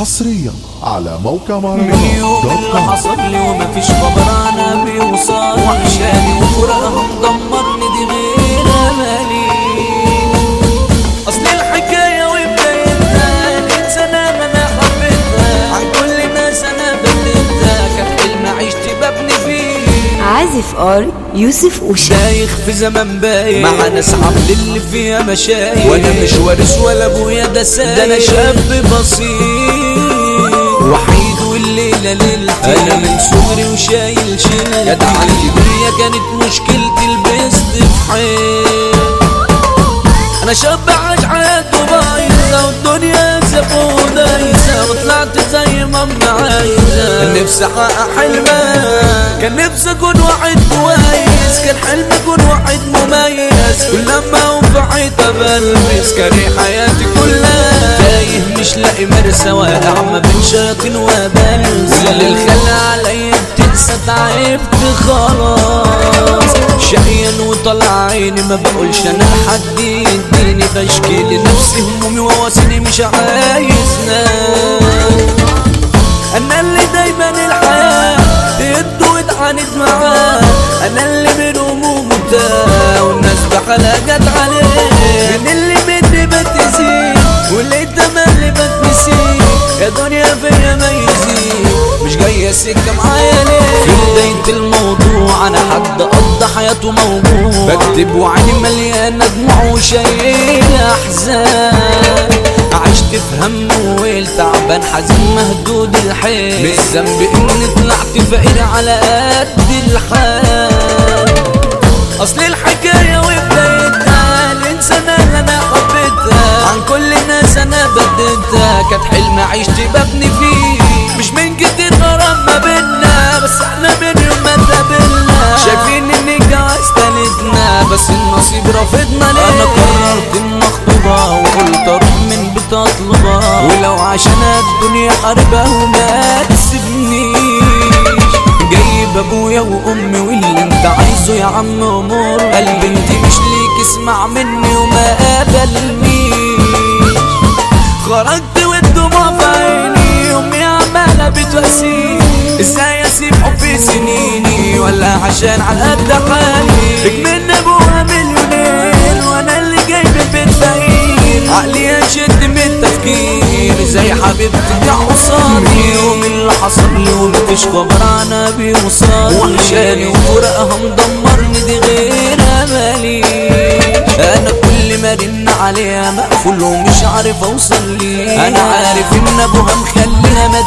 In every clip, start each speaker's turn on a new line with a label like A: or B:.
A: حصريا على موقع
B: من يوم
A: مهرجانات دوت
B: اللي
A: كوم
B: حصل لي ومفيش خبر انا بيوصل وحشاني وفراقها مدمرني دي غير امالي اصل الحكايه وبدايتها الانسانه انا حبيتها عن كل ناس انا بديتها كان حلم عيشتي ببني فيه
C: عازف ار يوسف أوشا
B: دايخ في زمن بايخ مع ناس عبد اللي فيها مشايخ وانا مش وارث ولا ابويا ده سايق ده انا شاب بسيط وحيد والليله ليلتي انا من صغري وشايل شيلتي جدع الكبرية كانت مشكلتي لبست في حيط انا شاب عاش حياته بايظه والدنيا سابوه دايسه وطلعت زي ما امي عايزه كان نفسي احقق حلمي كان نفسي اكون واحد كويس كان حلمي اكون واحد مميز كل لما اقوم في حيطه بلبس كاره حياتي كلها تايه مش لاقي مرسى واقع ما بين شياطين وبلس اللي الخلق عليا بتنسى تعبت خلاص شقيان وطلع عيني ما بقولش انا حد يديني بشكي لنفسي همومي وواسيني مش عايز ناس انا اللي دايما الحياة تهد واتعاند معاه انا اللي من همومه تاه والناس بحالها جت عليه من اللي مني بتزيد واللي تملي بتنسيه يا دنيا فيا ما يزيد مش جاية سكة معايا ليه في بداية الموضوع انا حد قضى حياته موجوع بكتب وعيني مليانة دموع وشايل احزان عشت في هم وويل تعبان حزين مهدود الحيل مش ذنبي اني طلعت فقير على قد الحال اصل الحكايه وبدايتها الانسانه اللي انا حبيتها عن كل الناس انا بديتها كانت حلم عيشتي ببني فيه مش من كتير غرام ما بينا بس احنا من يوم ما اتقابلنا شايفين ان الجواز تالتنا بس النصيب رافضنا ليه انا قررت ان اخطبها وقلت اروح من بيت اطلبها ولو عشان الدنيا حاربها وما تسيبنيش جايب ابويا وامي واللي انت عايزه يا عم امور قلب انت مش ليك اسمع مني وما قابلنيش خرجت والدموع في عيني امي عماله بتواسيني ازاي اسيب حبي سنيني ولا عشان على قد حالي من ابوها مليونير وانا اللي جاي من بيت فقير عقلي انشد من التفكير زي حبيبتي دي قصادي يوم اللي حصل لي ومفيش خبر عنها بيوصل وحشاني وفراقها مدمرني دي غير امالي انا كل ما رن عليها مقفول ومش عارف اوصل ليه انا عارف ان ابوها مخليها ما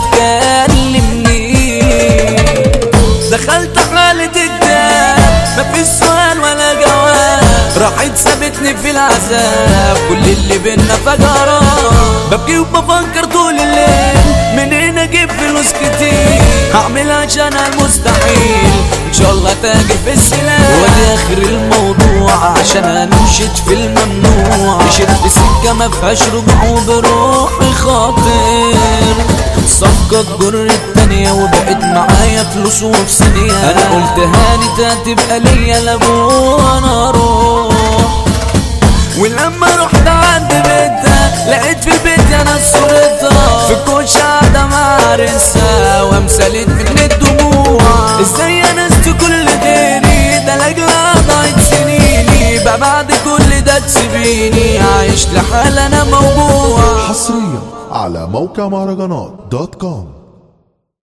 B: تكلمنيش دخلت حالة اكتئاب مفيش سؤال ولا جواب راحت سابتني في العذاب كل اللي بينا فجأة راح ببكي وبفكر طول الليل منين اجيب فلوس كتير هعمل عشان المستحيل ان شاء الله تاجر في السلاح ودي اخر الموضوع عشان انشد في الممنوع مشيت في سكه ما فيهاش رجوع وبروحي خاطر صفقة تجر التانية وبقت معايا فلوس وفي ثانية أنا قلت هانت هتبقى ليا لابو أنا أروح ولما رحت عند بيتها لقيت في البيت انا صورتها في الكوش قاعدة مع عرسها وامسلت من الدموع ازاي انا است كل غيري ده لاجلها ضاعت سنيني بقى بعد كل ده تسيبيني عايش لحال انا موجوع
A: حصريا على موقع مهرجانات دوت كوم